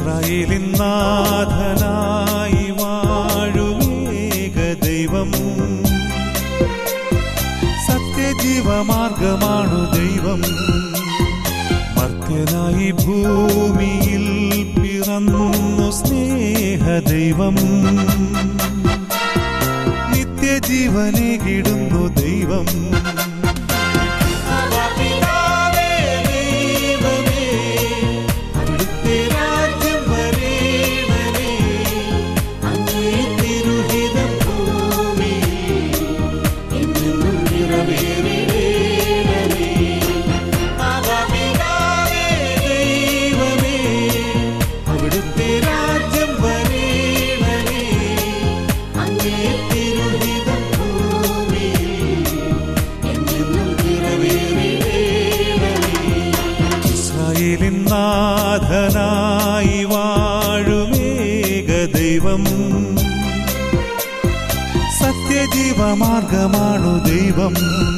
ഇസ്രായേലിൻ നാഥനായി വാഴുമേക ദൈവം സത്യജീവമാർഗമാണു ദൈവം മർത്യനായി ഭൂമിയിൽ പിറന്നു സ്നേഹ ദൈവം നിത്യജീവനെ കിടുന്നു ദൈവം പിതാവേ ദൈവമേ, അവിടുത്തെ രാജ്യം വരേണമേ, അങ്ങേ തിരുഹിതം ഭൂമിയിൽ എന്നെന്നും നിറവേറേണമേ. ആവാ പിതാവേ ദൈവമേ, അവിടുത്തെ രാജ്യം വരേണമേ, അങ്ങേ തിരുഹിതം ഭൂമിയിൽ എന്നെന്നും നിറവേറേണമേ. ഇസ്രായേലിൻ നാഥനായി വാഴുമേക ദൈവം സത്യജീവമാർഗമാണു ദൈവം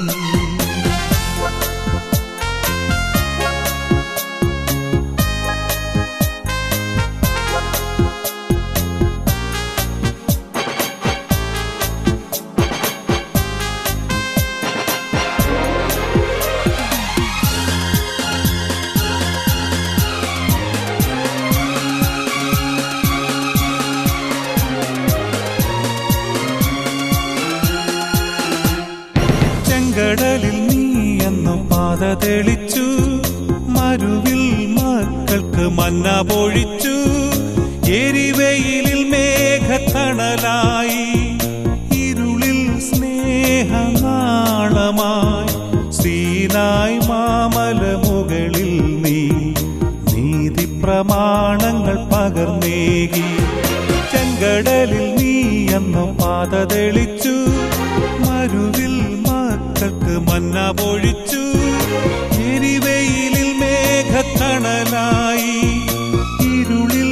ചെങ്കടലിൽ നീ എന്നു പാത തെളിച്ചു മരുവിൽ മക്കൾക്ക് മന്ന പൊഴിച്ചു എരിവെയിലിൽ മേഘത്തണലായി ഇരുളിൽ സ്നേഹനാളമായി സീനായി മാമല മുകളിൽ നീ നീതി പ്രമാണങ്ങൾ പകർന്നേകി ചെങ്കടലിൽ നീ എന്നു പാത തെളിച്ചു മരുവിൽ മക്കൾക്ക് മന്ന പൊഴിച്ചു എരിവെയിലിൽ മേഘത്തണലായി ഇരുളിൽ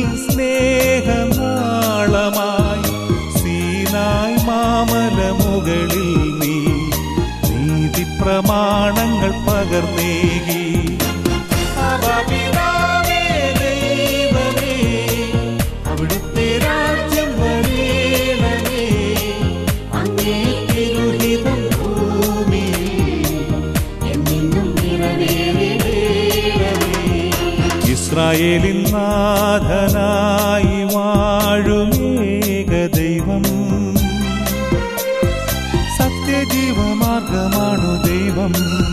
സ്നേഹനാളമായി സീനായി മാമല മുകളിൽ നീ നീതി പ്രമാണങ്ങൾ പകർന്നേകി പിതാവേ ദൈവമേ, അവിടുത്തെ രാജ്യം വരേണമേ, അങ്ങേ തിരുഹിതം ഭൂമിയിൽ എന്നെന്നും നിറവേറേണമേ. ഇസ്രായേലിൻ നാഥനായി വാഴുമേക ദൈവം സത്യജീവമാർഗമാണു ദൈവം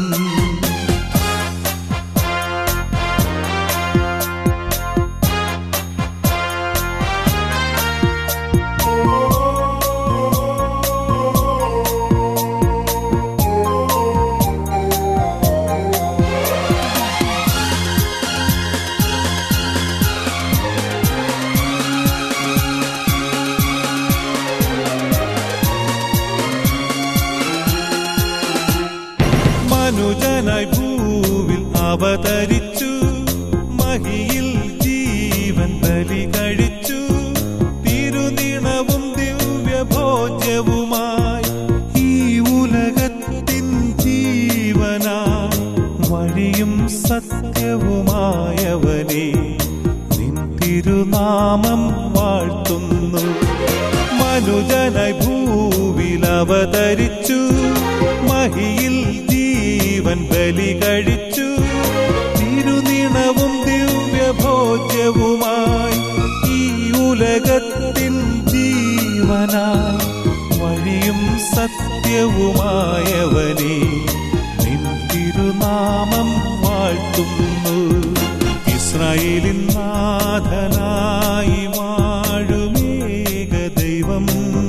മനുജനായി ഭൂവിൽ അവതരിച്ചു മഹിയിൽ ജീവൻ ബലി കഴിച്ചു തിരുനിണവും ദിവ്യഭോജ്യവുമായി ഈ ഉലകത്തിൻ ജീവനായി വഴിയും സത്യവുമായവനെ നിൻ തിരുനാമം വാഴ്ത്തുന്നു മനുജനായി ഭൂവിൽ അവതരിച്ചു മഹിയിൽ ജീവൻ ബലി കഴിച്ചു തിരുനിണവും ദിവ്യഭോജ്യവുമായി ഈ ഉലകത്തിൻ ജീവനായി വഴിയും സത്യവുമായവനെ നിൻ തിരുനാമം വാഴ്ത്തുന്നു ഇസ്രായേലിൻ നാഥനായി വാഴുമേക ദൈവം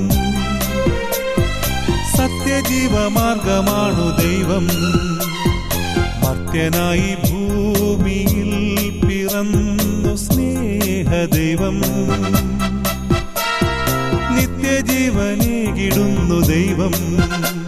സത്യജീവമാർഗമാണു ദൈവം മർത്യനായി ഭൂമിയിൽ പിറന്നു സ്നേഹദൈവം നിത്യജീവനെ കിടുന്നു ദൈവം